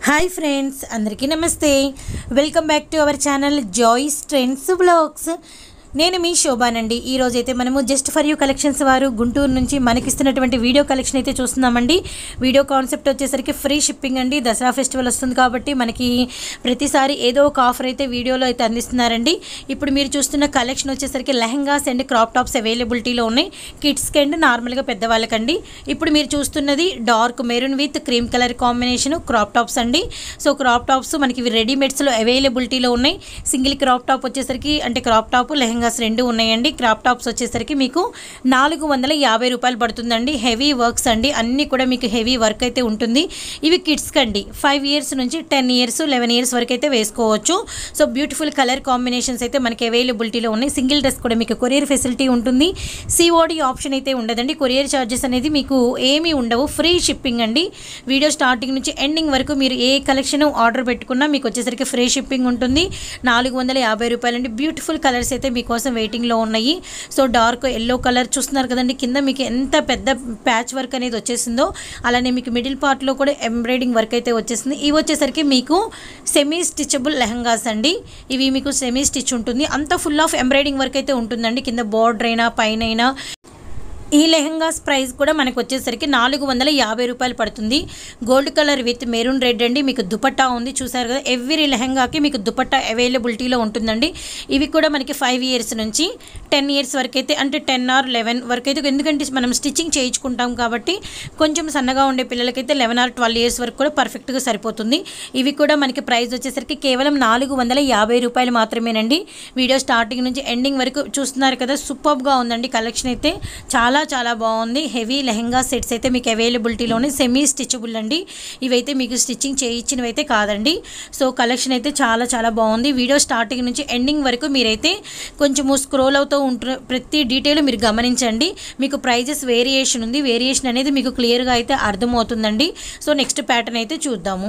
hi friends అందరికీ నమస్తే welcome back to our channel joy's trends blogs నేను మీ శోభానండి ఈ రోజు అయితే మనము జస్ట్ ఫర్ యూ కలెక్షన్స్ వారు గుంటూరు నుంచి మనకిస్తున్నటువంటి వీడియో కలెక్షన్ అయితే చూస్తున్నామండి వీడియో కాన్సెప్ట్ వచ్చేసరికి ఫ్రీ షిప్పింగ్ అండి దసరా ఫెస్టివల్ వస్తుంది కాబట్టి మనకి ప్రతిసారి ఏదో ఒక ఆఫర్ అయితే వీడియోలో అయితే అందిస్తున్నారండి ఇప్పుడు మీరు చూస్తున్న కలెక్షన్ వచ్చేసరికి లెహంగాస్ అండ్ క్రాప్ టాప్స్ అవైలబిలిటీలో ఉన్నాయి కిడ్స్కి అండ్ నార్మల్గా పెద్దవాళ్ళకండి ఇప్పుడు మీరు చూస్తున్నది dark maroon with cream colour combination crop tops అండి సో క్రాప్ టాప్స్ మనకి ఇవి రెడీమేడ్స్లో అవైలబిలిటీలో ఉన్నాయి సింగిల్ క్రాప్ టాప్ వచ్చేసరికి అంటే క్రాప్ టాప్ లెహంగాస్ రెండు ఉన్నాయండి క్రాప్ టాప్స్ వచ్చేసరికి మీకు నాలుగు వందల యాభై రూపాయలు పడుతుందండి హెవీ వర్క్స్ అండి అన్నీ కూడా మీకు హెవీ వర్క్ అయితే ఉంటుంది ఇవి కిడ్స్కి అండి ఫైవ్ ఇయర్స్ నుంచి టెన్ ఇయర్స్ లెవెన్ ఇయర్స్ వరకు అయితే వేసుకోవచ్చు సో బ్యూటిఫుల్ కలర్ కాంబినేషన్స్ అయితే మనకి అవైలబిలిటీలో ఉన్నాయి సింగిల్ డ్రెస్ కూడా మీకు కొరియర్ ఫెసిలిటీ ఉంటుంది సిఓడి ఆప్షన్ అయితే ఉండదండి కొరియర్ ఛార్జెస్ అనేది మీకు ఏమీ ఉండవు ఫ్రీ షిప్పింగ్ అండి వీడియో స్టార్టింగ్ నుంచి ఎండింగ్ వరకు మీరు ఏ కలెక్షన్ ఆర్డర్ పెట్టుకున్నా మీకు వచ్చేసరికి ఫ్రీ షిప్పింగ్ ఉంటుంది నాలుగు వందల యాభై రూపాయలండి బ్యూటిఫుల్ కలర్స్ అయితే మీకోసం వెయిటింగ్లో ఉన్నాయి సో డార్క్ ఎల్లో కలర్ చూస్తున్నారు కదండి కింద మీకు ఎంత పెద్ద ప్యాచ్ వర్క్ అనేది వచ్చేసిందో అలానే మీకు మిడిల్ పార్ట్లో కూడా ఎంబ్రాయిడింగ్ వర్క్ అయితే వచ్చేసింది ఇవి వచ్చేసరికి మీకు సెమీ స్టిచబుల్ లెహంగాస్ అండి ఇవి మీకు సెమీ స్టిచ్ ఉంటుంది అంత ఫుల్ ఆఫ్ ఎంబ్రాయిడింగ్ వర్క్ అయితే ఉంటుందండి కింద బార్డర్ అయినా పైన అయినా ఈ లెహంగాస్ ప్రైస్ కూడా మనకు వచ్చేసరికి నాలుగు వందల యాభై రూపాయలు పడుతుంది gold colour with maroon red అండి మీకు దుపట్టా ఉంది చూసారు కదా ఎవ్రీ లెహంగాకి మీకు దుపట్టా అవైలబిలిటీలో ఉంటుందండి ఇవి కూడా మనకి ఫైవ్ ఇయర్స్ నుంచి టెన్ ఇయర్స్ వరకు అయితే అంటే టెన్ ఆర్ లెవెన్ వరకు అయితే ఎందుకంటే మనం స్టిచ్చింగ్ చేయించుకుంటాం కాబట్టి కొంచెం సన్నగా ఉండే పిల్లలకైతే లెవెన్ ఆర్ ట్వెల్వ్ ఇయర్స్ వరకు కూడా పర్ఫెక్ట్గా సరిపోతుంది ఇవి కూడా మనకి ప్రైస్ వచ్చేసరికి కేవలం నాలుగు వందల యాభై రూపాయలు మాత్రమేనండి వీడియో స్టార్టింగ్ నుంచి ఎండింగ్ వరకు చూస్తున్నారు కదా సూపర్గా ఉందండి కలెక్షన్ అయితే చాలా చాలా బాగుంది హెవీ లెహంగా సెట్స్ అయితే మీకు అవైలబిలిటీలోనే సెమీ స్టిచబుల్ అండి ఇవైతే మీకు స్టిచ్చింగ్ చేయించినవి అయితే కాదండి సో కలెక్షన్ అయితే చాలా చాలా బాగుంది వీడియో స్టార్టింగ్ నుంచి ఎండింగ్ వరకు మీరైతే కొంచెము స్క్రోల్ అవుతూ ఉంటున్న ప్రతి డీటెయిల్ మీరు గమనించండి మీకు ప్రైజెస్ వేరియేషన్ ఉంది వేరియేషన్ అనేది మీకు క్లియర్గా అయితే అర్థమవుతుందండి సో నెక్స్ట్ ప్యాటర్న్ అయితే చూద్దాము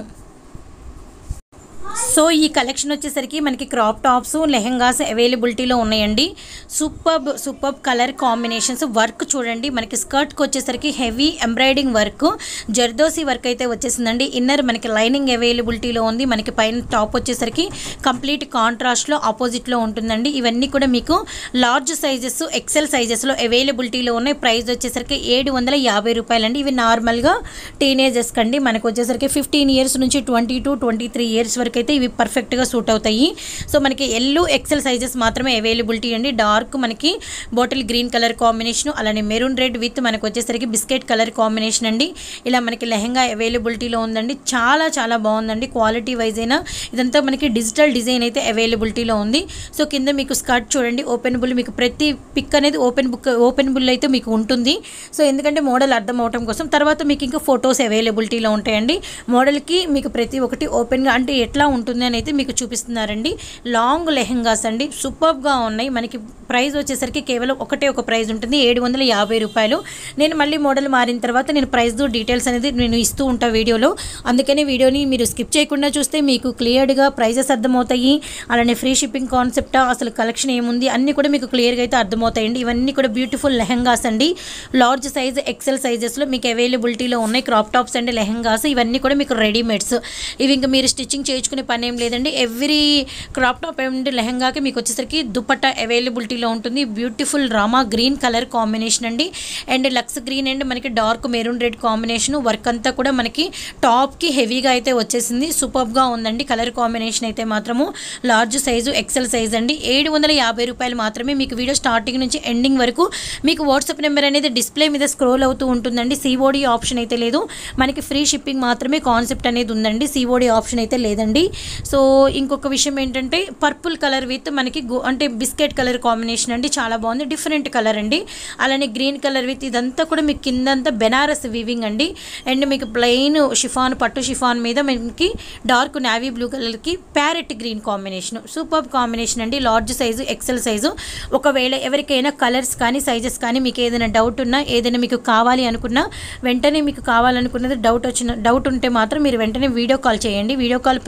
సో ఈ కలెక్షన్ వచ్చేసరికి మనకి క్రాప్ టాప్స్ లెహంగాస్ అవైలబిలిటీలో ఉన్నాయండి superb superb colour combinations work చూడండి మనకి స్కర్ట్కి వచ్చేసరికి heavy embroiding work zardozi work అయితే వచ్చేసిందండి ఇన్నర్ మనకి లైనింగ్ అవైలబిలిటీలో ఉంది మనకి పైన టాప్ వచ్చేసరికి కంప్లీట్ కాంట్రాస్ట్లో ఆపోజిట్లో ఉంటుందండి ఇవన్నీ కూడా మీకు లార్జ్ సైజెస్ ఎక్సెల్ సైజెస్లో అవైలబిలిటీలో ఉన్నాయి ప్రైస్ వచ్చేసరికి ఏడు వందల యాభై రూపాయలండి ఇవి నార్మల్గా టీనేజర్స్కి అండి మనకు వచ్చేసరికి ఫిఫ్టీన్ ఇయర్స్ నుంచి twenty two twenty three years వరకు అయితే ఇవి పర్ఫెక్ట్గా సూట్ అవుతాయి సో మనకి ఎల్లో ఎక్సెల్ సైజెస్ మాత్రమే అవైలబిలిటీ అండి డార్క్ మనకి బాటిల్ గ్రీన్ కలర్ కాంబినేషన్ అలానే మెరూన్ రెడ్ విత్ మనకు వచ్చేసరికి బిస్కెట్ కలర్ కాంబినేషన్ అండి ఇలా మనకి లెహంగా అవైలబిలిటీలో ఉందండి చాలా చాలా బాగుందండి క్వాలిటీ వైజ్ అయినా ఇదంతా మనకి డిజిటల్ డిజైన్ అయితే అవైలబిలిటీలో ఉంది సో కింద మీకు స్కర్ట్ చూడండి ఓపెన్ బుల్ మీకు ప్రతి పిక్ అనేది ఓపెన్ బుక్ ఓపెన్ బుల్ అయితే మీకు ఉంటుంది సో ఎందుకంటే మోడల్ అర్థం అవటం కోసం తర్వాత మీకు ఇంకా ఫొటోస్ అవైలబిలిటీలో ఉంటాయండి మోడల్కి మీకు ప్రతి ఒక్కటి ఓపెన్గా అంటే ఎట్లా ఉంటుంది అని అయితే మీకు చూపిస్తున్నారండి లాంగ్ లెహంగాస్ అండి సూపర్గా ఉన్నాయి మనకి ప్రైస్ వచ్చేసరికి కేవలం ఒకటే ఒక ప్రైస్ ఉంటుంది ఏడు వందల యాభై రూపాయలు నేను మళ్ళీ మోడల్ మారిన తర్వాత నేను ప్రైస్ డీటెయిల్స్ అనేది నేను ఇస్తూ ఉంటా వీడియోలో అందుకని వీడియోని మీరు స్కిప్ చేయకుండా చూస్తే మీకు క్లియర్గా ప్రైజెస్ అర్థమవుతాయి అలానే ఫ్రీ షిప్పింగ్ కాన్సెప్ట్ అసలు కలెక్షన్ ఏముంది అన్నీ కూడా మీకు క్లియర్గా అయితే అర్థమవుతాయండి ఇవన్నీ కూడా బ్యూటిఫుల్ లెహంగాస్ అండి లార్జ్ సైజ్ ఎక్సెల్ సైజెస్లో మీకు అవైలబిలిటీలో ఉన్నాయి క్రాప్ టాప్స్ అండ్ లెహంగాస్ ఇవన్నీ కూడా మీకు రెడీమేడ్స్ ఇవి ఇంకా మీరు స్టిచ్చింగ్ చేయించుకునే పని ఏం లేదండి ఎవ్రీ క్రాప్ టాప్ అండ్ లెహంగాకి మీకు వచ్చేసరికి దుపట్టా అవైలబిలిటీలో ఉంటుంది beautiful Rama green colour combination అండి అండ్ లక్స్ గ్రీన్ అండ్ మనకి dark maroon red combination work అంతా కూడా మనకి టాప్కి హెవీగా అయితే వచ్చేసింది సూపర్గా ఉందండి కలర్ కాంబినేషన్ అయితే మాత్రము లార్జ్ సైజు ఎక్సెల్ సైజ్ అండి ఏడు వందల యాభై రూపాయలు మాత్రమే మీకు వీడియో స్టార్టింగ్ నుంచి ఎండింగ్ వరకు మీకు వాట్సాప్ నెంబర్ అనేది డిస్ప్లే మీద స్క్రోల్ అవుతూ ఉంటుందండి సిఓడి ఆప్షన్ అయితే లేదు మనకి ఫ్రీ షిప్పింగ్ మాత్రమే కాన్సెప్ట్ అనేది ఉందండి సిఓడి ఆప్షన్ అయితే లేదండి సో ఇంకొక విషయం ఏంటంటే పర్పుల్ కలర్ విత్ మనకి గో అంటే బిస్కెట్ కలర్ కాంబినేషన్ అండి చాలా బాగుంది డిఫరెంట్ కలర్ అండి అలానే గ్రీన్ కలర్ విత్ ఇదంతా కూడా మీకు కిందంతా బెనారస్ వివింగ్ అండి అండ్ మీకు ప్లెయిన్ షిఫాన్ పట్టు షిఫాన్ మీద మనకి డార్క్ నావీ బ్లూ కలర్కి parrot green combination super combination అండి లార్జ్ సైజు ఎక్సెల్ సైజు ఒకవేళ ఎవరికైనా కలర్స్ కానీ సైజెస్ కానీ మీకు ఏదైనా డౌట్ ఉన్నా ఏదైనా మీకు కావాలి అనుకున్నా వెంటనే మీకు కావాలనుకున్నది డౌట్ వచ్చిన డౌట్ ఉంటే మాత్రం మీరు వెంటనే వీడియో కాల్ చేయండి వీడియో కాల్ ప్రొవైడ్ ఉందండి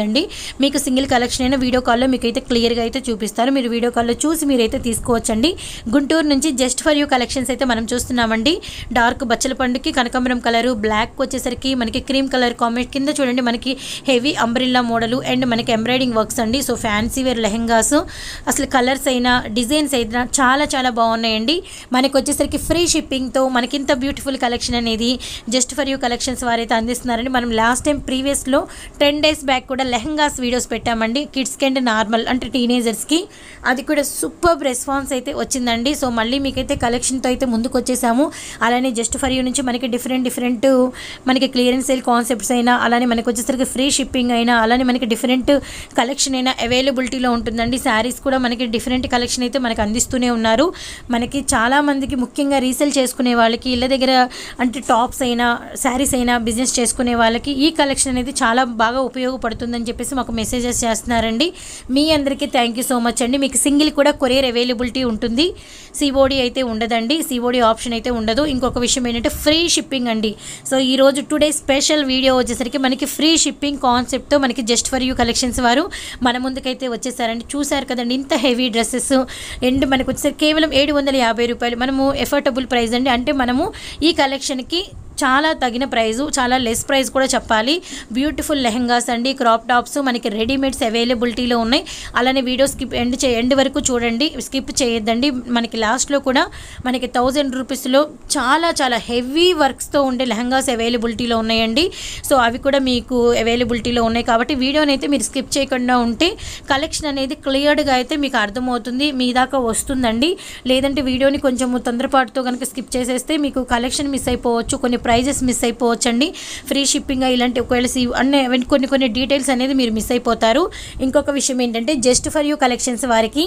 ఉంటుందండి మీకు సింగిల్ కలెక్షన్ అయినా వీడియో కాల్లో మీకు అయితే క్లియర్గా అయితే చూపిస్తారు మీరు వీడియో కాల్లో చూసి మీరైతే తీసుకోవచ్చండి గుంటూరు నుంచి జస్ట్ ఫర్ యూ కలెక్షన్స్ అయితే మనం చూస్తున్నామండి డార్క్ బచ్చల పండుకి కనకాంబరం కలరు బ్లాక్ వచ్చేసరికి మనకి క్రీమ్ కలర్ కాంబినేషన్ కింద చూడండి మనకి హెవీ అంబ్రిల్లా మోడలు అండ్ మనకి ఎంబ్రాయిడింగ్ వర్క్స్ అండి సో ఫ్యాన్సీ వేర్ లెహెంగాస్ అసలు కలర్స్ అయినా డిజైన్స్ అయినా చాలా చాలా బాగున్నాయండి మనకి వచ్చేసరికి ఫ్రీ షిప్పింగ్తో మనకి ఇంత బ్యూటిఫుల్ కలెక్షన్ అనేది జస్ట్ ఫర్ యూ కలెక్షన్స్ వారైతే అందిస్తున్నారండి మనం లాస్ట్ టైం ప్రీవియస్లో టెన్ డేస్ బ్యాక్ కూడా లెహంగాస్ వీడియోస్ పెట్టామండి కిడ్స్కి అండ్ నార్మల్ అంటే టీనేజర్స్కి అది కూడా సూపర్ రెస్పాన్స్ అయితే వచ్చిందండి సో మళ్ళీ మీకైతే కలెక్షన్తో అయితే ముందుకు వచ్చేసాము అలానే జస్ట్ ఫర్ యూ నుంచి మనకి డిఫరెంట్ డిఫరెంట్ మనకి క్లియరెన్స్ సేల్ కాన్సెప్ట్స్ అయినా అలానే మనకి వచ్చేసరికి ఫ్రీ షిప్పింగ్ అయినా అలానే మనకి డిఫరెంట్ కలెక్షన్ అయినా అవైలబిలిటీలో ఉంటుందండి శారీస్ కూడా మనకి డిఫరెంట్ కలెక్షన్ అయితే మనకి అందిస్తూనే ఉన్నారు మనకి చాలా మందికి ముఖ్యంగా రీసేల్ చేసుకునే వాళ్ళకి ఇళ్ళ దగ్గర అంటే టాప్స్ అయినా శారీస్ అయినా బిజినెస్ చేసుకునే వాళ్ళకి ఈ కలెక్షన్ అనేది చాలా బాగా ఉపయోగపడుతుందని చెప్పేసి మాకు మెసేజెస్ చేస్తున్నారండి మీ అందరికీ థ్యాంక్ యూ సో మచ్ అండి మీకు సింగిల్ కూడా కొరియర్ అవైలబిలిటీ ఉంటుంది సిఓడి అయితే ఉండదండి సిఓడి ఆప్షన్ అయితే ఉండదు ఇంకొక విషయం ఏంటంటే ఫ్రీ షిప్పింగ్ అండి సో ఈ రోజు టుడే స్పెషల్ వీడియో వచ్చేసరికి మనకి ఫ్రీ షిప్పింగ్ కాన్సెప్ట్తో మనకి జస్ట్ ఫర్ యూ కలెక్షన్స్ వారు మన ముందుకైతే వచ్చేసారండి చూసారు కదండి ఇంత హెవీ డ్రెస్సెస్ అండ్ మనకు వచ్చేసరికి కేవలం ఏడు వందల యాభై రూపాయలు మనము ఎఫర్టబుల్ ప్రైస్ అండి అంటే మనము ఈ కలెక్షన్కి చాలా తగిన ప్రైజు చాలా లెస్ ప్రైస్ కూడా చెప్పాలి బ్యూటిఫుల్ లెహంగాస్ అండి క్రాప్ టాప్స్ మనకి రెడీమేడ్స్ అవైలబిలిటీలో ఉన్నాయి అలానే వీడియో స్కిప్ ఎండ్ చే ఎండ్ వరకు చూడండి స్కిప్ చేయొద్దండి మనకి లాస్ట్లో కూడా మనకి థౌజండ్ రూపీస్లో చాలా చాలా హెవీ వర్క్స్తో ఉండే లెహంగాస్ అవైలబిలిటీలో ఉన్నాయండి సో అవి కూడా మీకు అవైలబిలిటీలో ఉన్నాయి కాబట్టి వీడియోని అయితే మీరు స్కిప్ చేయకుండా ఉంటే కలెక్షన్ అనేది క్లియర్డ్గా అయితే మీకు అర్థమవుతుంది మీ దాకా వస్తుందండి లేదంటే వీడియోని కొంచెం తొందరపాటుతో కనుక స్కిప్ చేసేస్తే మీకు కలెక్షన్ మిస్ అయిపోవచ్చు కొన్ని ప్రైజెస్ మిస్ అయిపోవచ్చు అండి ఫ్రీ షిప్పింగ్ ఇలాంటి ఒకవేళ సి- అన్ని అవన్నీ కొన్ని కొన్ని డీటెయిల్స్ అనేది మీరు మిస్ అయిపోతారు ఇంకొక విషయం ఏంటంటే జస్ట్ ఫర్ యూ కలెక్షన్స్ వారికి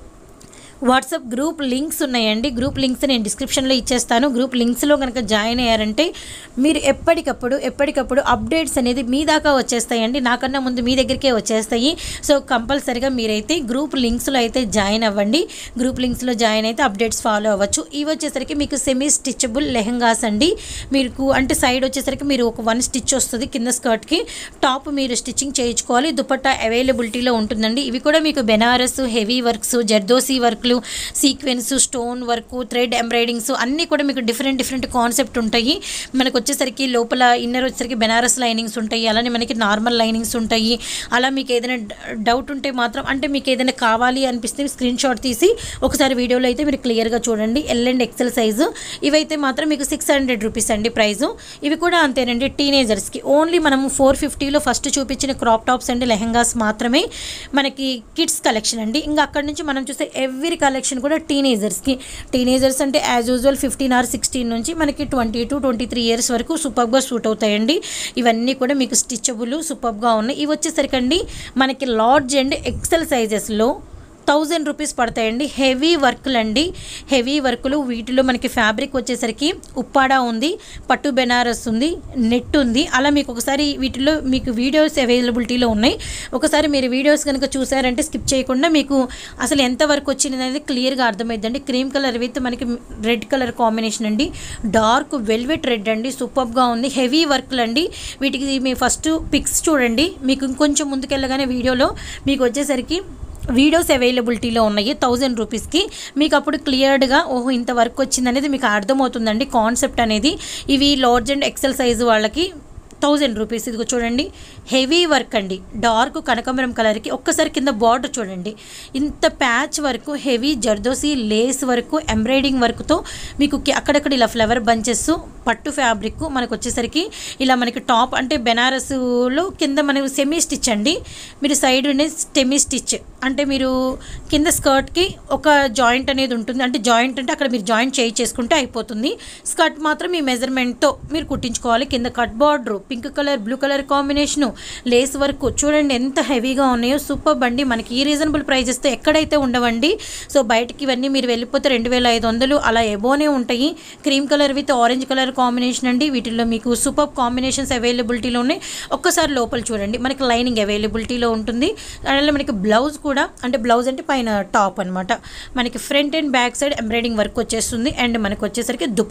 వాట్సాప్ గ్రూప్ లింక్స్ ఉన్నాయండి గ్రూప్ లింక్స్ నేను డిస్క్రిప్షన్లో ఇచ్చేస్తాను గ్రూప్ లింక్స్లో కనుక జాయిన్ అయ్యారంటే మీరు ఎప్పటికప్పుడు ఎప్పటికప్పుడు అప్డేట్స్ అనేది మీ దాకా వచ్చేస్తాయండి నాకన్నా ముందు మీ దగ్గరికే వచ్చేస్తాయి సో కంపల్సరిగా మీరైతే గ్రూప్ లింక్స్లో అయితే జాయిన్ అవ్వండి గ్రూప్ లింక్స్లో జాయిన్ అయితే అప్డేట్స్ ఫాలో అవ్వచ్చు ఇవి వచ్చేసరికి మీకు సెమీ స్టిచబుల్ లెహంగాస్ అండి మీకు అంటే సైడ్ వచ్చేసరికి మీరు ఒక వన్ స్టిచ్ వస్తుంది కింద స్కర్ట్కి టాప్ మీరు స్టిచ్చింగ్ చేయించుకోవాలి దుపట్టా అవైలబిలిటీలో ఉంటుందండి ఇవి కూడా మీకు బెనారస్ హెవీ వర్క్స్ జర్దోసి వర్క్లు sequence stone work thread embroiderings అన్నీ కూడా మీకు డిఫరెంట్ డిఫరెంట్ కాన్సెప్ట్ ఉంటాయి మనకు వచ్చేసరికి లోపల ఇన్నర్ వచ్చేసరికి బెనారస్ లైనింగ్స్ ఉంటాయి అలానే మనకి నార్మల్ లైనింగ్స్ ఉంటాయి అలా మీకు ఏదైనా డౌట్ ఉంటే మాత్రం అంటే మీకు ఏదైనా కావాలి అనిపిస్తే స్క్రీన్ షాట్ తీసి ఒకసారి వీడియోలో అయితే మీరు క్లియర్గా చూడండి ఎల్ అండ్ ఎక్సెల్ సైజు ఇవైతే మాత్రం మీకు సిక్స్ హండ్రెడ్ రూపీస్ అండి ప్రైజు ఇవి కూడా అంతేనండి టీనేజర్స్కి ఓన్లీ మనము ఫోర్ ఫిఫ్టీలో ఫస్ట్ చూపించిన క్రాప్ టాప్స్ అండ్ లెహంగాస్ మాత్రమే మనకి కిడ్స్ కలెక్షన్ అండి ఇంకా అక్కడ నుంచి మనం చూస్తే ఎవ్రీ కలెక్షన్ కూడా టీనేజర్స్కి టీనేజర్స్ అంటే as usual fifteen or sixteen నుంచి మనకి twenty two twenty three years వరకు సూపర్గా సూట్ అవుతాయండి ఇవన్నీ కూడా మీకు స్టిచబుల్ సూపర్గా ఉన్నాయి ఇవి వచ్చేసరికి అండి మనకి లార్జ్ అండ్ ఎక్సెల్ సైజెస్లో థౌజండ్ రూపీస్ పడతాయండి హెవీ వర్క్లు అండి హెవీ వర్కులు వీటిలో మనకి ఫ్యాబ్రిక్ వచ్చేసరికి ఉప్పాడా ఉంది పట్టు బెనారస్ ఉంది నెట్ ఉంది అలా మీకు ఒకసారి వీటిలో మీకు వీడియోస్ అవైలబిలిటీలో ఉన్నాయి ఒకసారి మీరు వీడియోస్ కనుక చూసారంటే స్కిప్ చేయకుండా మీకు అసలు ఎంత వరకు వచ్చింది అనేది క్లియర్గా అర్థమైందండి క్రీమ్ కలర్ విత్ మనకి రెడ్ కలర్ కాంబినేషన్ అండి డార్క్ వెల్వెట్ రెడ్ అండి సూపర్గా ఉంది హెవీ వర్క్లు అండి వీటికి మీ ఫస్ట్ పిక్స్ చూడండి మీకు ఇంకొంచెం ముందుకెళ్ళగానే వీడియోలో మీకు వచ్చేసరికి వీడియోస్ అవైలబిలిటీలో ఉన్నాయి థౌజండ్ రూపీస్కి మీకు అప్పుడు క్లియర్డ్గా ఓహో ఇంత వర్క్ వచ్చింది అనేది మీకు అర్థమవుతుందండి కాన్సెప్ట్ అనేది ఇవి లార్జ్ అండ్ ఎక్సెల్ సైజు వాళ్ళకి థౌజండ్ రూపీస్ ఇదిగో చూడండి హెవీ వర్క్ అండి డార్క్ కనకాంబరం కలర్కి ఒక్కసారి కింద బార్డర్ చూడండి ఇంత patch work heavy zardozi lace work embroidering వర్క్తో మీకు కి- అక్కడక్కడ ఇలా ఫ్లవర్ బంచెస్ పట్టు ఫ్యాబ్రిక్ మనకు వచ్చేసరికి ఇలా మనకి టాప్ అంటే బెనారస్లో కింద మనకు సెమీ స్టిచ్ అండి మీరు సైడ్ సెమీ స్టిచ్ అంటే మీరు కింద స్కర్ట్కి ఒక జాయింట్ అనేది ఉంటుంది అంటే జాయింట్ అంటే అక్కడ మీరు జాయింట్ చేయి చేసుకుంటే అయిపోతుంది స్కర్ట్ మాత్రం మీ మెజర్మెంట్తో మీరు కుట్టించుకోవాలి కింద cut border pink colour blue colour combination lace work చూడండి ఎంత హెవీగా ఉన్నాయో సూపర్ బండి మనకి ఈ రీజనబుల్ ప్రైజెస్తో ఎక్కడైతే ఉండవండి సో బయటకి ఇవన్నీ మీరు వెళ్ళిపోతే రెండు వేల ఐదు వందలు అలా ఎబోనే ఉంటాయి cream colour with orange colour combination అండి వీటిల్లో మీకు సూపర్ కాంబినేషన్స్ అవైలబిలిటీలో ఉన్నాయి ఒక్కసారి లోపల చూడండి మనకి లైనింగ్ అవైలబిలిటీలో ఉంటుంది అలాగే మనకి బ్లౌజ్ కూడా అంటే బ్లౌజ్ అంటే పైన టాప్ అన్నమాట మనకి front and back side embroidering work వచ్చేస్తుంది అండ్ మనకి వచ్చేసరికి దుపట్టా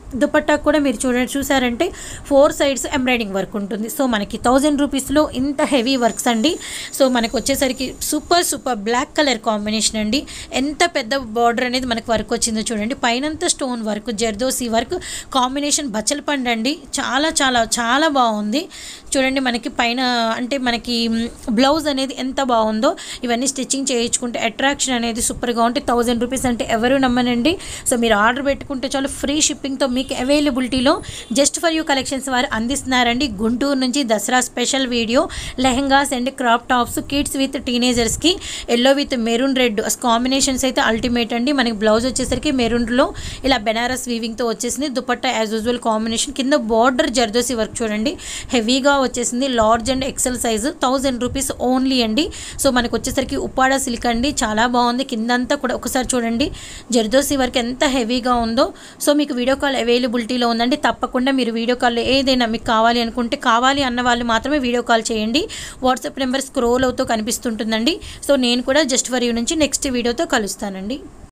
దుపట్టా కూడా మీరు చూడండి చూసారంటే ఫోర్ సైడ్స్ ఎంబ్రాయిడింగ్ వర్క్ ఉంటుంది సో మనకి థౌజండ్ రూపీస్లో ఇంత హెవీ వర్క్స్ అండి సో మనకు వచ్చేసరికి super super black colour combination అండి ఎంత పెద్ద బార్డర్ అనేది మనకు వర్క్ వచ్చిందో చూడండి పైనంతా stone work zardozi work combination బచ్చల పండు అండి చాలా చాలా చాలా బాగుంది చూడండి మనకి పైన అంటే మనకి బ్లౌజ్ అనేది ఎంత బాగుందో ఇవన్నీ స్టిచ్చింగ్ చేయించుకుంటే అట్రాక్షన్ అనేది సూపర్గా ఉంటే థౌజండ్ రూపీస్ అంటే ఎవరు నమ్మనండి సో మీరు ఆర్డర్ పెట్టుకుంటే చాలు ఫ్రీ షిప్పింగ్తో మీకు అవైలబిలిటీలో జస్ట్ ఫర్ యూ కలెక్షన్స్ వారు అందిస్తున్నారండి గుంటూరు నుంచి Dasara special video lehengas and crop tops kids with టీనేజర్స్కి yellow with maroon red combinations అయితే అల్టిమేట్ అండి మనకి బ్లౌజ్ వచ్చేసరికి మెరూన్లో ఇలా బెనారస్ వీవింగ్తో వచ్చేసింది దుపట్టా యాజ్ యూజువల్ కాంబినేషన్ కింద బార్డర్ జర్దోసి వర్క్ చూడండి హెవీగా వచ్చేసింది large and XL size thousand rupees only అండి సో మనకు వచ్చేసరికి ఉప్పాడ సిల్క్ అండి చాలా బాగుంది కిందంతా కూడా ఒకసారి చూడండి జర్దోసి వర్క్ ఎంత హెవీగా ఉందో సో మీకు వీడియో కాల్ అవైలబిలిటీలో ఉందండి తప్పకుండా మీరు వీడియో కాల్లో ఏదైనా మీకు కావాలి అనుకుంటే కావాలి అన్న వాళ్ళు మాత్రమే వీడియో కాల్ చేయండి వాట్సాప్ నెంబర్ స్క్రోల్ అవుతూ కనిపిస్తుంటుందండి సో నేను కూడా జస్ట్ ఫర్ యూ నుంచి నెక్స్ట్ వీడియోతో కలుస్తానండి